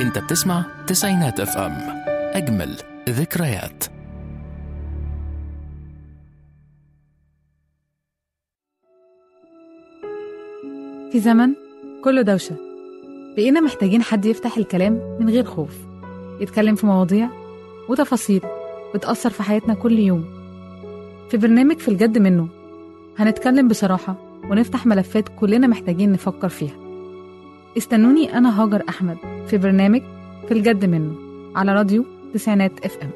انت بتسمع تسعينات اف ام اجمل ذكريات في زمن كله دوشة بقينا محتاجين حد يفتح الكلام من غير خوف يتكلم في مواضيع وتفاصيل بتأثر في حياتنا كل يوم في برنامج في الجد منه هنتكلم بصراحة ونفتح ملفات كلنا محتاجين نفكر فيها استنوني أنا هاجر أحمد في برنامج في الجد منه على راديو تسعينات اف ام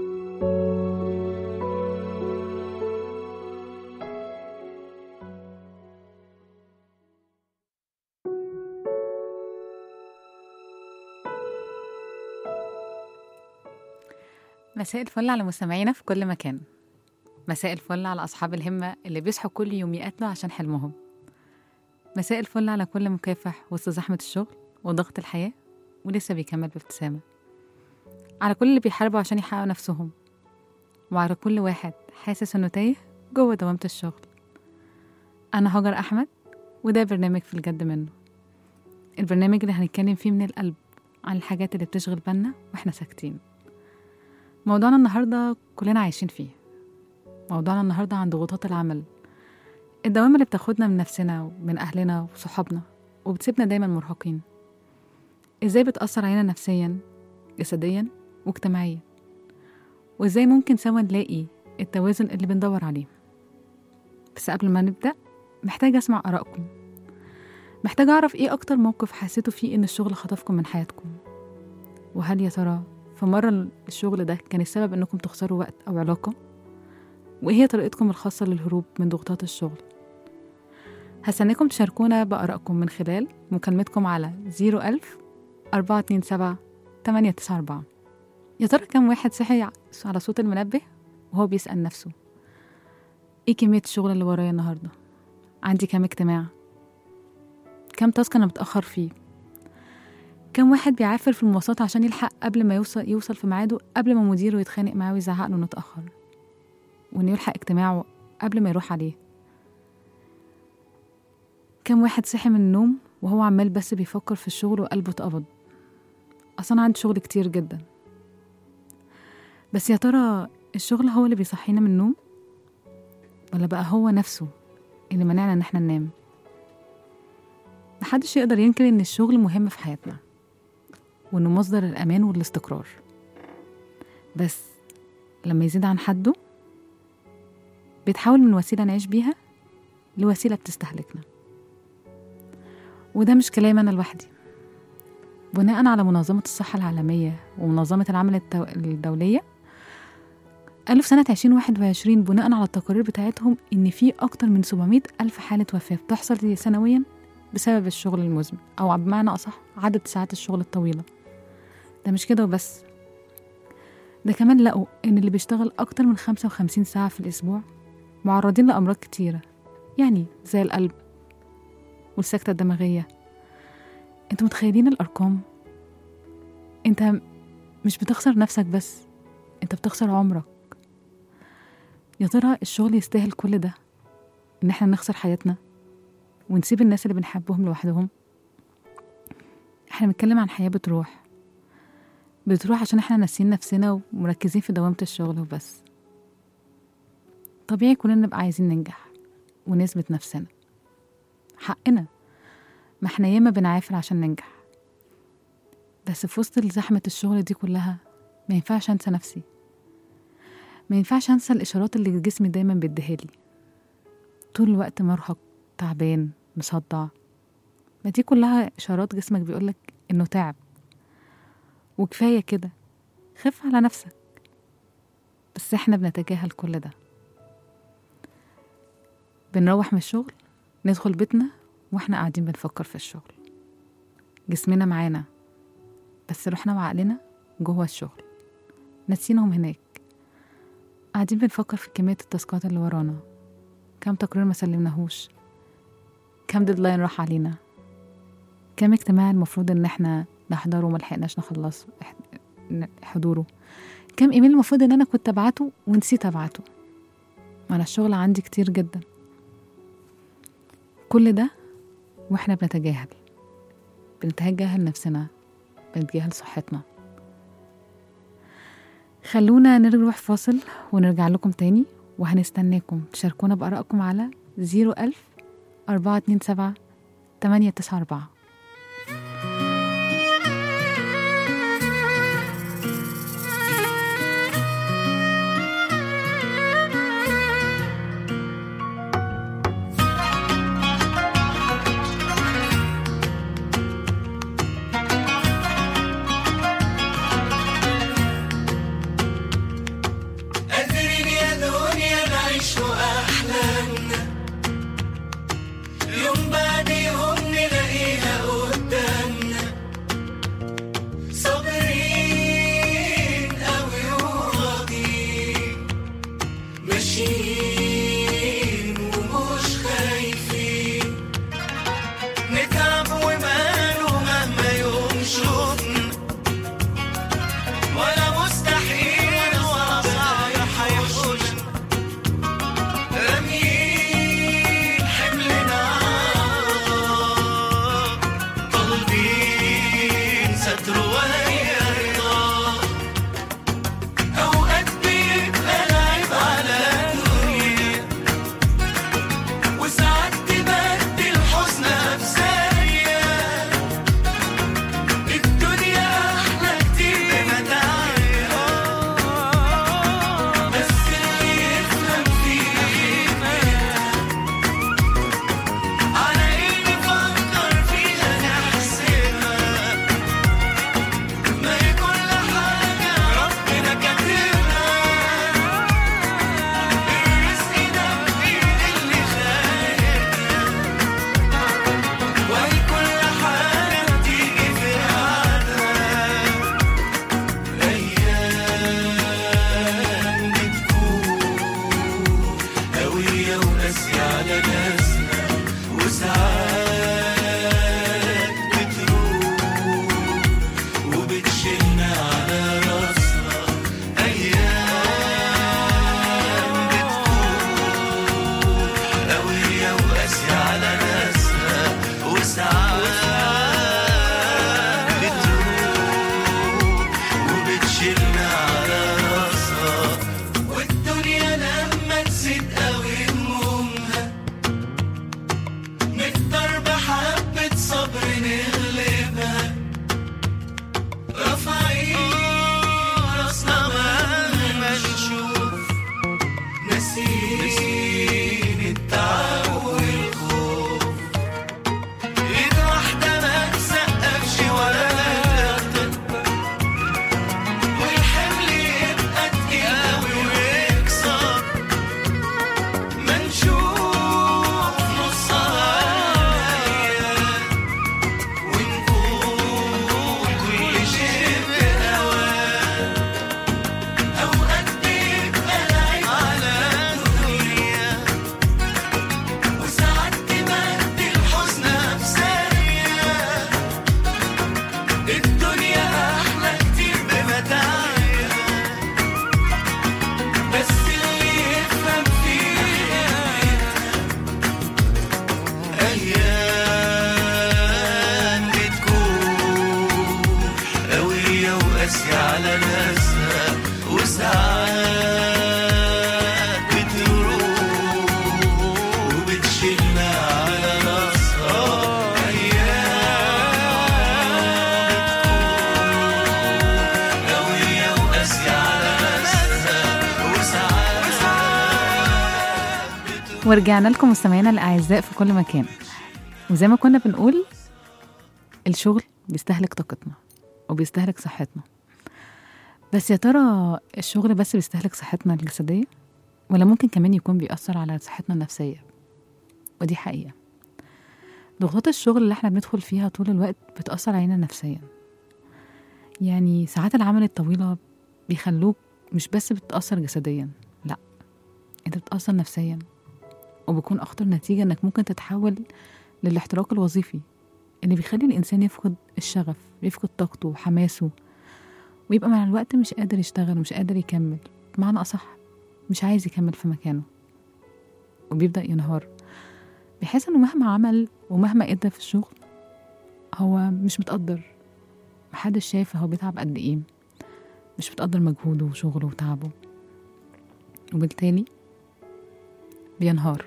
مساء الفل على مستمعينا في كل مكان مساء الفل على أصحاب الهمة اللي بيصحوا كل يوم يقاتلوا عشان حلمهم مساء الفل على كل مكافح وسط زحمة الشغل وضغط الحياة ولسه بيكمل بابتسامة على كل اللي بيحاربوا عشان يحققوا نفسهم وعلى كل واحد حاسس إنه تايه جوه دوامة الشغل أنا هاجر أحمد وده برنامج في الجد منه البرنامج اللي هنتكلم فيه من القلب عن الحاجات اللي بتشغل بالنا واحنا ساكتين موضوعنا النهاردة كلنا عايشين فيه موضوعنا النهاردة عن ضغوطات العمل الدوامة اللي بتاخدنا من نفسنا ومن أهلنا وصحابنا وبتسيبنا دايما مرهقين إزاي بتأثر علينا نفسيا جسديا واجتماعيا وإزاي ممكن سوا نلاقي التوازن اللي بندور عليه بس قبل ما نبدأ محتاجة أسمع آرائكم محتاجة أعرف إيه أكتر موقف حسيتوا فيه إن الشغل خطفكم من حياتكم وهل يا ترى في مرة الشغل ده كان السبب إنكم تخسروا وقت أو علاقة وإيه هي طريقتكم الخاصة للهروب من ضغوطات الشغل هستناكم تشاركونا بآرائكم من خلال مكالمتكم على 01000 427 894 يا ترى كم واحد صحي على صوت المنبه وهو بيسأل نفسه ايه كمية الشغل اللي ورايا النهاردة عندي كام اجتماع كام تاسك انا متأخر فيه كم واحد بيعافر في المواصلات عشان يلحق قبل ما يوصل يوصل في ميعاده قبل ما مديره يتخانق معاه ويزعق له انه اتأخر وانه يلحق اجتماعه قبل ما يروح عليه كم واحد صحي من النوم وهو عمال بس بيفكر في الشغل وقلبه اتقبض اصلا أنا عندي شغل كتير جدا بس يا ترى الشغل هو اللي بيصحينا من النوم ولا بقى هو نفسه اللي منعنا ان احنا ننام محدش يقدر ينكر ان الشغل مهم في حياتنا وانه مصدر الامان والاستقرار بس لما يزيد عن حده بيتحول من وسيله نعيش بيها لوسيله بتستهلكنا وده مش كلام انا لوحدي بناء على منظمة الصحة العالمية ومنظمة العمل التو... الدولية قالوا في سنة 2021 بناء على التقارير بتاعتهم إن في أكتر من 700 ألف حالة وفاة بتحصل سنويا بسبب الشغل المزمن أو بمعنى أصح عدد ساعات الشغل الطويلة ده مش كده وبس ده كمان لقوا إن اللي بيشتغل أكتر من 55 ساعة في الأسبوع معرضين لأمراض كتيرة يعني زي القلب والسكتة الدماغية انتوا متخيلين الأرقام انت مش بتخسر نفسك بس انت بتخسر عمرك يا ترى الشغل يستاهل كل ده ان احنا نخسر حياتنا ونسيب الناس اللي بنحبهم لوحدهم احنا بنتكلم عن حياة بتروح بتروح عشان احنا ناسيين نفسنا ومركزين في دوامة الشغل وبس طبيعي كلنا نبقى عايزين ننجح ونثبت نفسنا حقنا ما احنا ياما بنعافر عشان ننجح بس في وسط زحمة الشغل دي كلها ما ينفعش انسى نفسي ما ينفعش انسى الاشارات اللي جسمي دايما بيديهالي طول الوقت مرهق تعبان مصدع ما دي كلها اشارات جسمك بيقولك انه تعب وكفاية كده خف على نفسك بس احنا بنتجاهل كل ده بنروح من الشغل ندخل بيتنا واحنا قاعدين بنفكر في الشغل جسمنا معانا بس روحنا وعقلنا جوه الشغل ناسينهم هناك قاعدين بنفكر في كمية التاسكات اللي ورانا كام تقرير ما سلمناهوش كام ديدلاين راح علينا كام اجتماع المفروض ان احنا نحضره وملحقناش نخلص حضوره كام ايميل المفروض ان انا كنت ابعته ونسيت ابعته ما انا الشغل عندي كتير جدا كل ده واحنا بنتجاهل بنتجاهل نفسنا بنتجاهل صحتنا خلونا نروح فاصل ونرجع لكم تاني وهنستناكم تشاركونا بآرائكم على 01000 427 894 قادرين يا دنيا نعيش أحلامنا يوم بعد يوم نلاقيها قدامنا صابرين أوي وراضيين ماشيين ومش خايفين نتعب وماله مهما يوم شوفنا ولا مستحيل ولا صعب هيحوشنا راميين حملنا طالبين ستر وهي رضا أوقات بيبقى العيب على الدنيا وساعات تبدل حزنها بثانية الدنيا أحلى كتير بمتاعها بس اللي يفهم فيها على إيه نفكر فيها نحسبها ما هي كل حاجة ربنا كاتبها الرزق ده بإيد اللي خالقها وهي كل حاجة بتيجي في ميعادها أيام بتكون قوية وقاسية على ناسنا وساعات بتروح وبتشيلنا على راسنا أيام بتكون قوية وقاسية على ناسنا وساعات بتروح وبتشيلنا على راسها والدنيا لما تزيد قوي همومها نقدر بحبة صبر نغلبها رافعين راسنا مهما نشوف ناسين التعب والخوف ايد واحدة ما تسقفش ولا تكبر والحمل يبقى تقيل قوي ويكسر ما نشوف نصها ونقول كل شيء بأوان أوقات بيبقى العيب على الدنيا وساعات تبدل حزنها بثانية الدنيا أحلى كتير بمتاعها بس اللي يفهم فيها أيام بتكون قوية وقاسية على ناسها وساعات بتروح وبتشيلنا على راسها أيام قوية وقاسية على ناسها وساعات ورجعنا لكم مستمعينا الأعزاء في كل مكان وزي ما كنا بنقول الشغل بيستهلك طاقتنا وبيستهلك صحتنا بس يا ترى الشغل بس بيستهلك صحتنا الجسدية ولا ممكن كمان يكون بيأثر على صحتنا النفسية ودي حقيقة ضغوطات الشغل اللي احنا بندخل فيها طول الوقت بتأثر علينا نفسيا يعني ساعات العمل الطويلة بيخلوك مش بس بتأثر جسديا لا انت بتأثر نفسيا وبيكون أخطر نتيجة إنك ممكن تتحول للاحتراق الوظيفي اللي بيخلي الإنسان يفقد الشغف يفقد طاقته وحماسه ويبقى مع الوقت مش قادر يشتغل ومش قادر يكمل بمعنى أصح مش عايز يكمل في مكانه وبيبدأ ينهار بيحس إنه مهما عمل ومهما أدى في الشغل هو مش متقدر محدش شايف هو بيتعب قد ايه مش بتقدر مجهوده وشغله وتعبه وبالتالي بينهار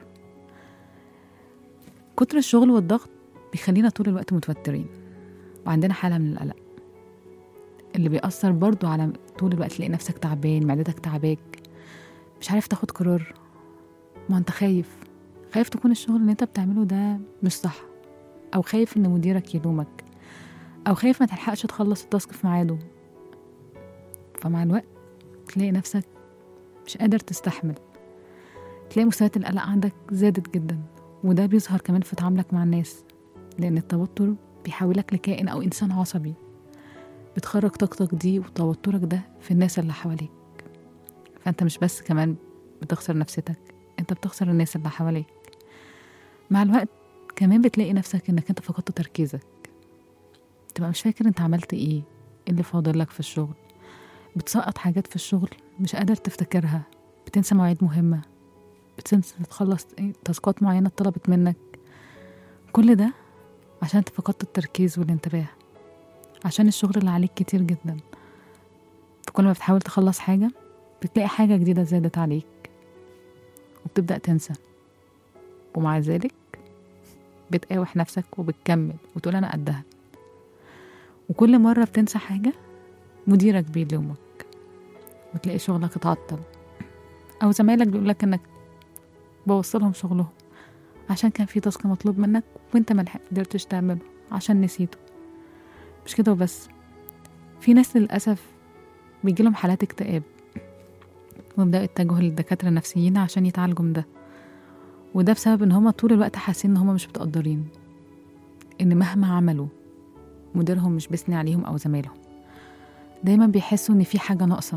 كتر الشغل والضغط بيخلينا طول الوقت متوترين وعندنا حالة من القلق اللي بيأثر برضو على طول الوقت تلاقي نفسك تعبان معدتك تعباك مش عارف تاخد قرار ما انت خايف خايف تكون الشغل اللي انت بتعمله ده مش صح او خايف ان مديرك يلومك او خايف ما تلحقش تخلص التاسك في ميعاده فمع الوقت تلاقي نفسك مش قادر تستحمل تلاقي مستويات القلق عندك زادت جدا وده بيظهر كمان في تعاملك مع الناس لأن التوتر بيحولك لكائن أو إنسان عصبي بتخرج طاقتك دي وتوترك ده في الناس اللي حواليك فأنت مش بس كمان بتخسر نفسيتك أنت بتخسر الناس اللي حواليك مع الوقت كمان بتلاقي نفسك إنك أنت فقدت تركيزك تبقى مش فاكر أنت عملت إيه إيه اللي فاضل لك في الشغل بتسقط حاجات في الشغل مش قادر تفتكرها بتنسى مواعيد مهمة بتنسى تخلص إيه تاسكات معينة اتطلبت منك كل ده عشان انت فقدت التركيز والانتباه عشان الشغل اللي عليك كتير جدا فكل ما بتحاول تخلص حاجة بتلاقي حاجة جديدة زادت عليك وبتبدأ تنسى ومع ذلك بتقاوح نفسك وبتكمل وتقول أنا قدها وكل مرة بتنسى حاجة مديرك بيلومك وتلاقي شغلك اتعطل أو زمايلك بيقولك إنك بوصلهم شغلهم عشان كان في تاسك مطلوب منك وانت ما قدرتش تعمله عشان نسيته مش كده وبس في ناس للأسف بيجيلهم حالات اكتئاب ويبدأوا يتجهوا للدكاترة النفسيين عشان يتعالجوا من ده وده بسبب ان هما طول الوقت حاسين ان هما مش متقدرين ان مهما عملوا مديرهم مش بيثني عليهم او زمايلهم دايما بيحسوا ان في حاجة ناقصة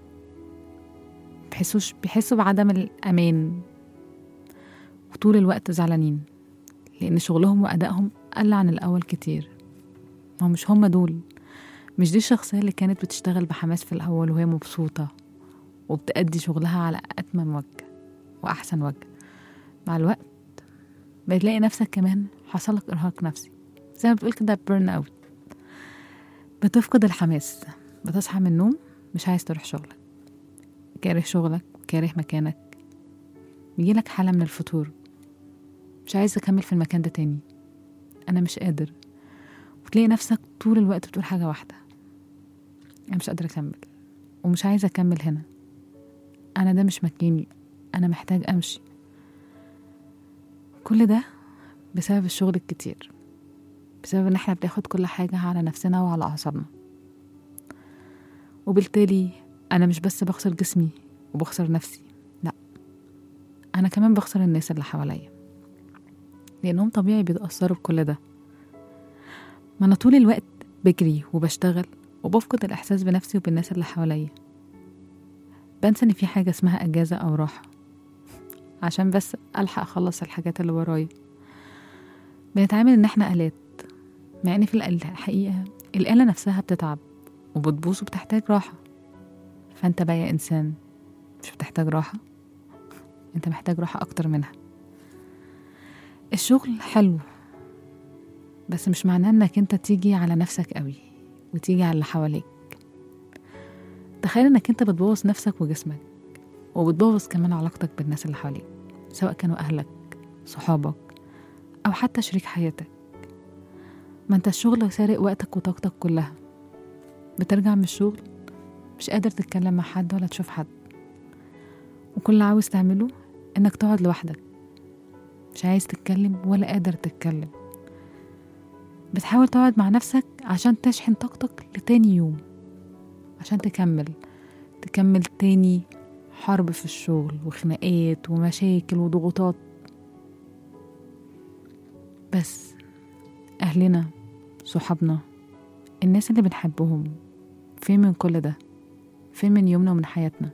بيحسوش بيحسوا بعدم الأمان وطول الوقت زعلانين لأن شغلهم وأدائهم قل عن الأول كتير ما هو مش هما دول مش دي الشخصية اللي كانت بتشتغل بحماس في الأول وهي مبسوطة وبتأدي شغلها على أتمم وجه وأحسن وجه مع الوقت بتلاقي نفسك كمان حصلك إرهاق نفسي زي ما بتقول كده بيرن أوت بتفقد الحماس بتصحى من النوم مش عايز تروح شغلك كاره شغلك وكاره مكانك بيجيلك حالة من الفتور مش عايز أكمل في المكان ده تاني أنا مش قادر وتلاقي نفسك طول الوقت بتقول حاجة واحدة أنا مش قادرة أكمل ومش عايزة أكمل هنا أنا ده مش مكاني أنا محتاج أمشي كل ده بسبب الشغل الكتير بسبب إن إحنا بناخد كل حاجة على نفسنا وعلى أعصابنا وبالتالي أنا مش بس بخسر جسمي وبخسر نفسي لأ أنا كمان بخسر الناس اللي حواليا لأنهم طبيعي بيتأثروا بكل ده ما أنا طول الوقت بجري وبشتغل وبفقد الإحساس بنفسي وبالناس اللي حواليا بنسى إن في حاجة اسمها أجازة أو راحة عشان بس ألحق أخلص الحاجات اللي ورايا بنتعامل إن إحنا آلات مع إن في الحقيقة الآلة نفسها بتتعب وبتبوظ وبتحتاج راحة فأنت بقى يا إنسان مش بتحتاج راحة أنت محتاج راحة أكتر منها الشغل حلو بس مش معناه إنك أنت تيجي على نفسك قوي وتيجي على اللي حواليك تخيل إنك أنت بتبوظ نفسك وجسمك وبتبوظ كمان علاقتك بالناس اللي حواليك سواء كانوا أهلك صحابك أو حتى شريك حياتك ما انت الشغل سارق وقتك وطاقتك كلها بترجع من الشغل مش قادر تتكلم مع حد ولا تشوف حد وكل اللي عاوز تعمله انك تقعد لوحدك مش عايز تتكلم ولا قادر تتكلم بتحاول تقعد مع نفسك عشان تشحن طاقتك لتاني يوم عشان تكمل تكمل تاني حرب في الشغل وخناقات ومشاكل وضغوطات بس أهلنا صحابنا الناس اللي بنحبهم فين من كل ده فين من يومنا ومن حياتنا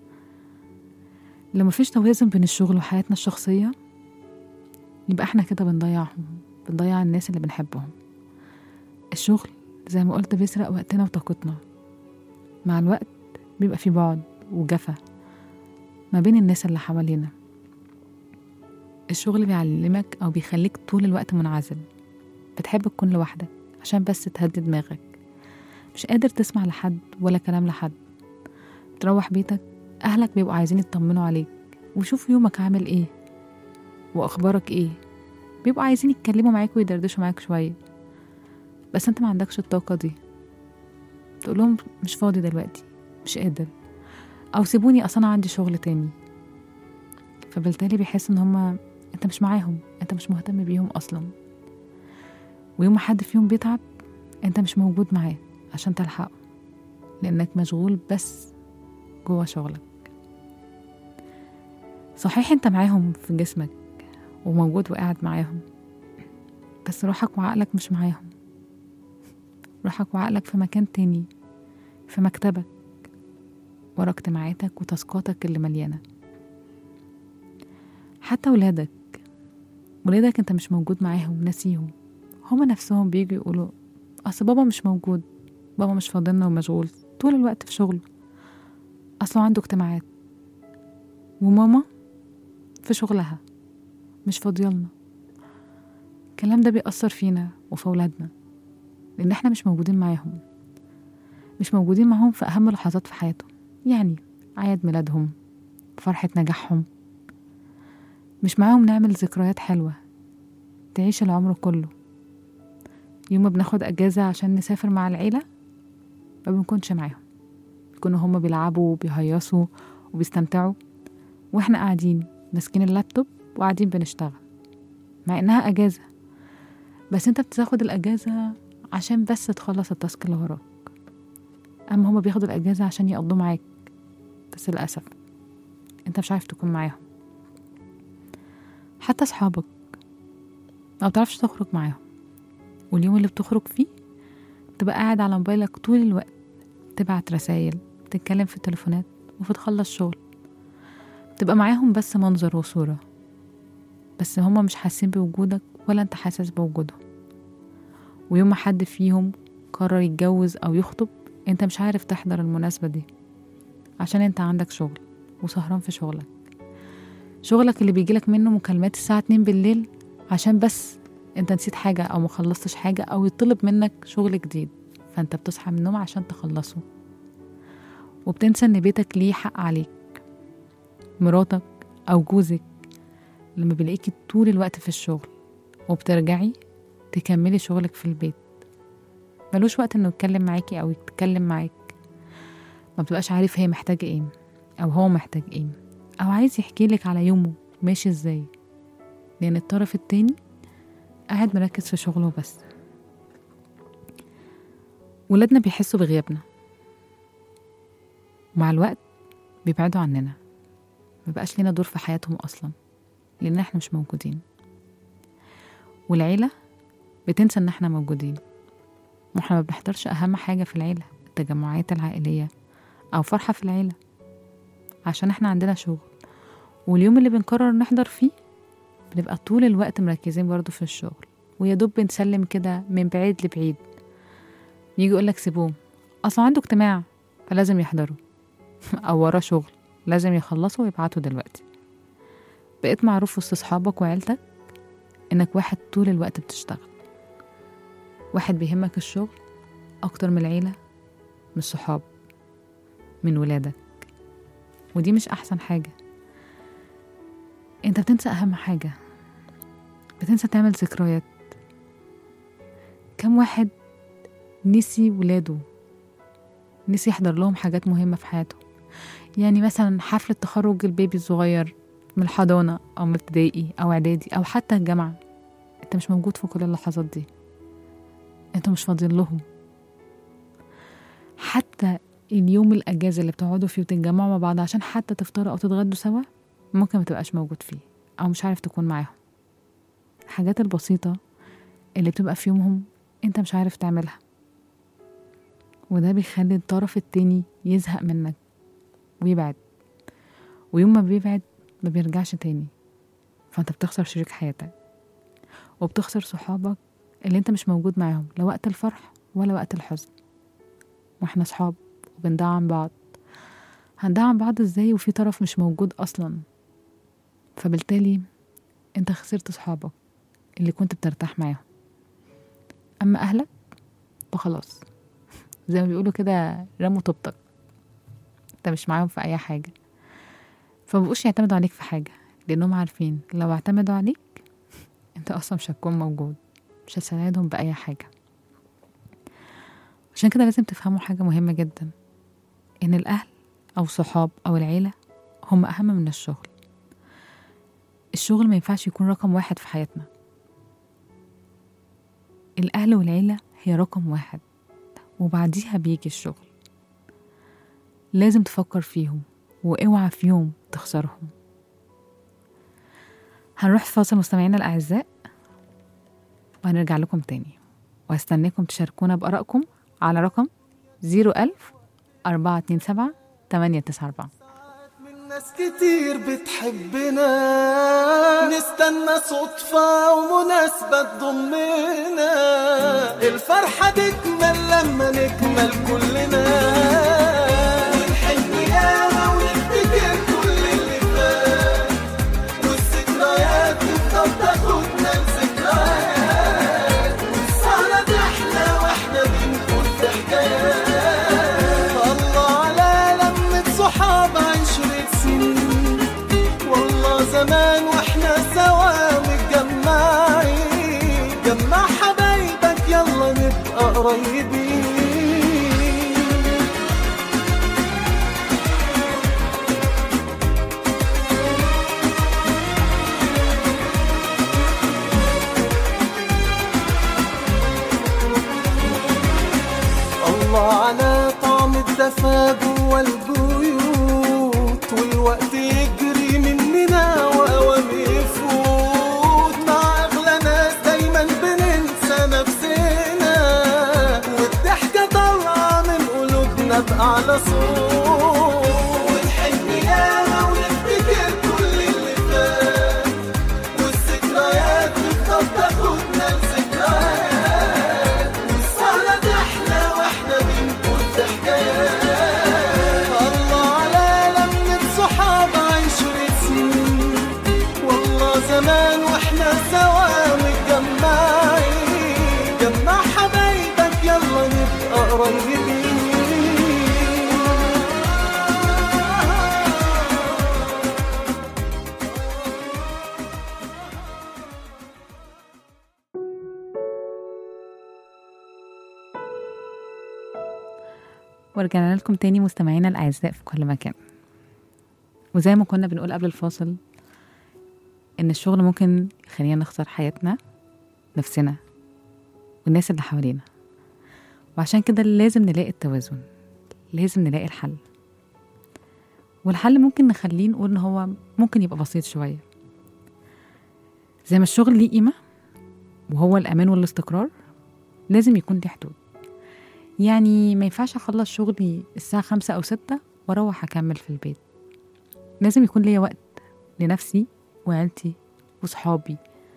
لو مفيش توازن بين الشغل وحياتنا الشخصية يبقى احنا كده بنضيعهم بنضيع الناس اللي بنحبهم الشغل زي ما قلت بيسرق وقتنا وطاقتنا مع الوقت بيبقى في بعد وجفا ما بين الناس اللي حوالينا الشغل بيعلمك أو بيخليك طول الوقت منعزل بتحب تكون لوحدك عشان بس تهدي دماغك مش قادر تسمع لحد ولا كلام لحد تروح بيتك أهلك بيبقوا عايزين يطمنوا عليك ويشوفوا يومك عامل ايه وأخبارك ايه بيبقوا عايزين يتكلموا معاك ويدردشوا معاك شوية بس انت ما عندكش الطاقة دي تقول لهم مش فاضي دلوقتي مش قادر أو سيبوني أصلا عندي شغل تاني فبالتالي بيحس ان هما انت مش معاهم انت مش مهتم بيهم اصلا ويوم ما حد فيهم بيتعب انت مش موجود معاه عشان تلحقه لانك مشغول بس جوه شغلك صحيح انت معاهم في جسمك وموجود وقاعد معاهم بس روحك وعقلك مش معاهم روحك وعقلك في مكان تاني في مكتبك ورا اجتماعاتك وتاسكاتك اللي مليانه حتى ولادك ولادك انت مش موجود معاهم ناسيهم هما نفسهم بيجوا يقولوا اصل بابا مش موجود بابا مش فاضلنا ومشغول طول الوقت في شغله اصله عنده اجتماعات وماما في شغلها مش فاضيالنا الكلام ده بيأثر فينا وفي أولادنا لأن احنا مش موجودين معاهم مش موجودين معاهم في أهم لحظات في حياتهم يعني أعياد ميلادهم فرحة نجاحهم مش معاهم نعمل ذكريات حلوة تعيش العمر كله يوم ما بناخد أجازة عشان نسافر مع العيلة ما بنكونش معاهم بيكونوا هما بيلعبوا وبيهيصوا وبيستمتعوا واحنا قاعدين ماسكين اللابتوب وقاعدين بنشتغل مع انها اجازة بس انت بتاخد الاجازة عشان بس تخلص التاسك اللي وراك اما هما بياخدوا الاجازة عشان يقضوا معاك بس للأسف انت مش عارف تكون معاهم حتى صحابك ما بتعرفش تخرج معاهم واليوم اللي بتخرج فيه تبقى قاعد على موبايلك طول الوقت تبعت رسايل تتكلم في التليفونات وبتخلص شغل تبقى معاهم بس منظر وصورة بس هما مش حاسين بوجودك ولا انت حاسس بوجودهم ويوم ما حد فيهم قرر يتجوز أو يخطب انت مش عارف تحضر المناسبة دي عشان انت عندك شغل وسهران في شغلك شغلك اللي بيجيلك منه مكالمات الساعة 2 بالليل عشان بس انت نسيت حاجة أو مخلصتش حاجة أو يطلب منك شغل جديد فانت بتصحى من النوم عشان تخلصه وبتنسى ان بيتك ليه حق عليك مراتك أو جوزك لما بيلاقيكي طول الوقت في الشغل وبترجعي تكملي شغلك في البيت ملوش وقت انه يتكلم معاكي او يتكلم معاك ما بتبقاش عارف هي محتاجة ايه او هو محتاج ايه او عايز يحكي لك على يومه ماشي ازاي لان الطرف التاني قاعد مركز في شغله بس ولادنا بيحسوا بغيابنا ومع الوقت بيبعدوا عننا مبقاش لينا دور في حياتهم أصلا لأن احنا مش موجودين والعيلة بتنسى إن احنا موجودين واحنا ما بنحضرش أهم حاجة في العيلة التجمعات العائلية أو فرحة في العيلة عشان احنا عندنا شغل واليوم اللي بنقرر نحضر فيه بنبقى طول الوقت مركزين برضو في الشغل ويا دوب بنسلم كده من بعيد لبعيد يجي يقولك سيبوه أصلا عنده اجتماع فلازم يحضروا أو وراه شغل لازم يخلصوا ويبعتوا دلوقتي بقيت معروف وسط صحابك وعيلتك إنك واحد طول الوقت بتشتغل واحد بيهمك الشغل أكتر من العيلة من الصحاب من ولادك ودي مش أحسن حاجة أنت بتنسى أهم حاجة بتنسى تعمل ذكريات كم واحد نسي ولاده نسي يحضر لهم حاجات مهمة في حياتهم يعني مثلا حفلة تخرج البيبي الصغير من الحضانة أو من ابتدائي أو إعدادي أو حتى الجامعة أنت مش موجود في كل اللحظات دي أنت مش فاضيين لهم حتى اليوم الأجازة اللي بتقعدوا فيه وتتجمعوا مع بعض عشان حتى تفطروا أو تتغدوا سوا ممكن ما تبقاش موجود فيه أو مش عارف تكون معاهم الحاجات البسيطة اللي بتبقى في يومهم أنت مش عارف تعملها وده بيخلي الطرف التاني يزهق منك ويبعد ويوم ما بيبعد ما بيرجعش تاني فانت بتخسر شريك حياتك وبتخسر صحابك اللي انت مش موجود معاهم لا وقت الفرح ولا وقت الحزن واحنا صحاب وبندعم بعض هندعم بعض ازاي وفي طرف مش موجود اصلا فبالتالي انت خسرت صحابك اللي كنت بترتاح معاهم اما اهلك فخلاص زي ما بيقولوا كده رموا طوبتك انت مش معاهم في اي حاجه فمبقوش يعتمدوا عليك في حاجه لانهم عارفين لو اعتمدوا عليك انت اصلا مش هتكون موجود مش هتساعدهم باي حاجه عشان كده لازم تفهموا حاجه مهمه جدا ان الاهل او الصحاب او العيله هم اهم من الشغل الشغل ما ينفعش يكون رقم واحد في حياتنا الأهل والعيلة هي رقم واحد وبعديها بيجي الشغل لازم تفكر فيهم واوعى في يوم تخسرهم هنروح في فاصل مستمعينا الأعزاء وهنرجع لكم تاني وهستناكم تشاركونا بآرائكم على رقم 01000 427 894 من ناس كتير بتحبنا نستنى صدفة ومناسبة تضمنا الفرحة تكمل لما نكمل كلنا ونحن ياما ونفتكر كل اللي فات والذكريات تفضل تاخدنا لذكريات والسهرة تحلى واحنا بنقول في حكايات الله على لمة صحاب عشرة سنين والله زمان واحنا سوا متجمعين جمع حبايبك يلا نبقى قريبين الله على طعم الدفا جوا البيوت والوقت يجري مننا واوام يفوت مع اغلى ناس دايما بننسى نفسنا والضحكه طالعه من قلوبنا باعلى صوت ونحن ياما ونفتكر كل اللي فات والذكريات تفضل تاخدنا لذكريات والسهرة تحلى واحنا بنقول في حكايات الله على لمة صحاب عشرة سنين والله زمان واحنا سوا متجمعين جمع حبايبك يلا نبقى قريبين ورجعنا لكم تاني مستمعينا الأعزاء في كل مكان وزي ما كنا بنقول قبل الفاصل إن الشغل ممكن يخلينا نخسر حياتنا نفسنا والناس اللي حوالينا وعشان كده لازم نلاقي التوازن لازم نلاقي الحل والحل ممكن نخليه نقول إن هو ممكن يبقى بسيط شوية زي ما الشغل ليه قيمة وهو الأمان والاستقرار لازم يكون ليه حدود يعني ما ينفعش اخلص شغلي الساعة خمسة أو ستة وأروح أكمل في البيت لازم يكون ليا وقت لنفسي وعيلتي وصحابي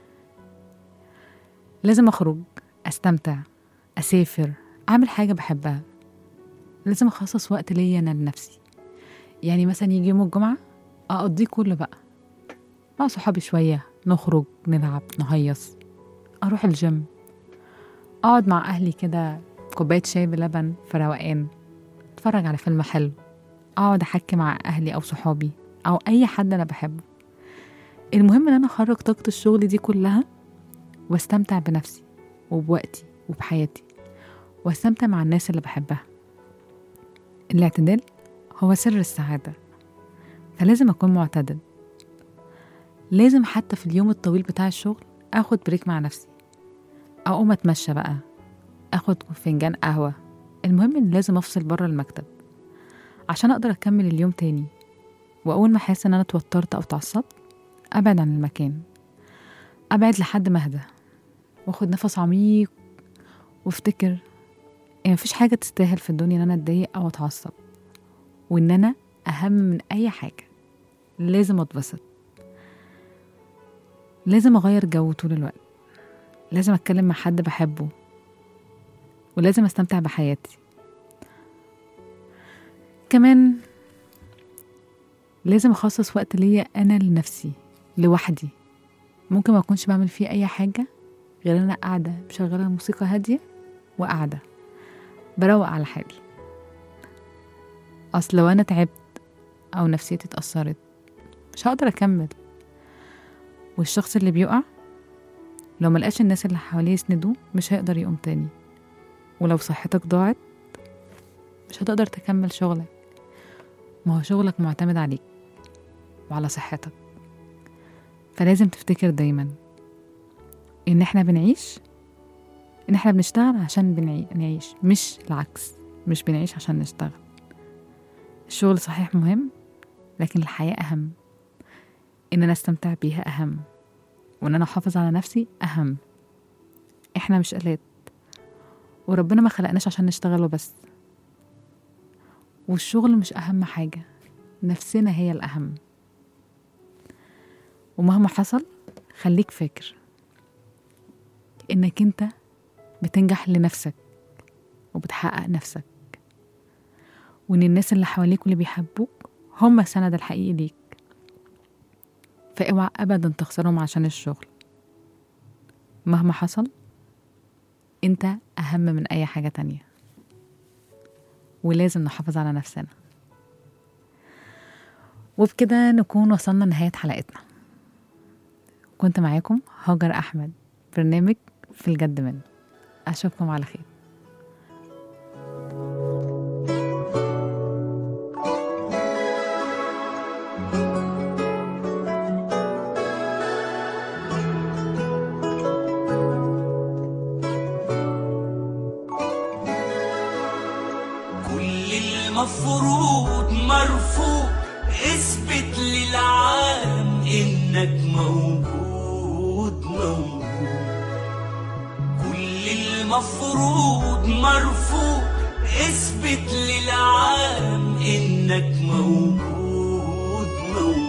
لازم أخرج أستمتع أسافر أعمل حاجة بحبها لازم أخصص وقت ليا أنا لنفسي يعني مثلا يجي يوم الجمعة أقضيه كله بقى مع صحابي شوية نخرج نلعب نهيص أروح الجيم أقعد مع أهلي كده كوباية شاي بلبن في روقان اتفرج على فيلم حلو اقعد احكي مع اهلي او صحابي او اي حد انا بحبه المهم ان انا اخرج طاقة الشغل دي كلها واستمتع بنفسي وبوقتي وبحياتي واستمتع مع الناس اللي بحبها الاعتدال هو سر السعادة فلازم أكون معتدل لازم حتى في اليوم الطويل بتاع الشغل أخد بريك مع نفسي أقوم أتمشى بقى اخد فنجان قهوة المهم ان لازم افصل بره المكتب عشان اقدر اكمل اليوم تاني واول ما احس ان انا اتوترت او اتعصبت ابعد عن المكان ابعد لحد ما اهدى واخد نفس عميق وافتكر ان مفيش حاجة تستاهل في الدنيا ان انا اتضايق او اتعصب وان انا اهم من اي حاجة لازم اتبسط لازم اغير جو طول الوقت لازم اتكلم مع حد بحبه ولازم استمتع بحياتي كمان لازم اخصص وقت ليا انا لنفسي لوحدي ممكن ما اكونش بعمل فيه اي حاجه غير انا قاعده مشغله موسيقى هاديه وقاعده بروق على حالي اصل لو انا تعبت او نفسيتي اتأثرت مش هقدر اكمل والشخص اللي بيقع لو ملقاش الناس اللي حواليه يسندوه مش هيقدر يقوم تاني ولو صحتك ضاعت مش هتقدر تكمل شغلك ما هو شغلك معتمد عليك وعلى صحتك فلازم تفتكر دايما ان احنا بنعيش ان احنا بنشتغل عشان بنعي- نعيش مش العكس مش بنعيش عشان نشتغل الشغل صحيح مهم لكن الحياة أهم إن أنا أستمتع بيها أهم وإن أنا أحافظ على نفسي أهم إحنا مش آلات وربنا ما خلقناش عشان نشتغل وبس والشغل مش أهم حاجة نفسنا هي الأهم ومهما حصل خليك فاكر إنك أنت بتنجح لنفسك وبتحقق نفسك وإن الناس اللي حواليك واللي بيحبوك هم السند الحقيقي ليك فاوعى أبدا تخسرهم عشان الشغل مهما حصل انت أهم من أي حاجة تانية ولازم نحافظ على نفسنا وبكده نكون وصلنا لنهاية حلقتنا كنت معاكم هاجر أحمد برنامج في الجد منه أشوفكم على خير كل المفروض مرفوض اثبت للعالم انك موجود موجود كل المفروض مرفوض اثبت للعالم انك موجود موجود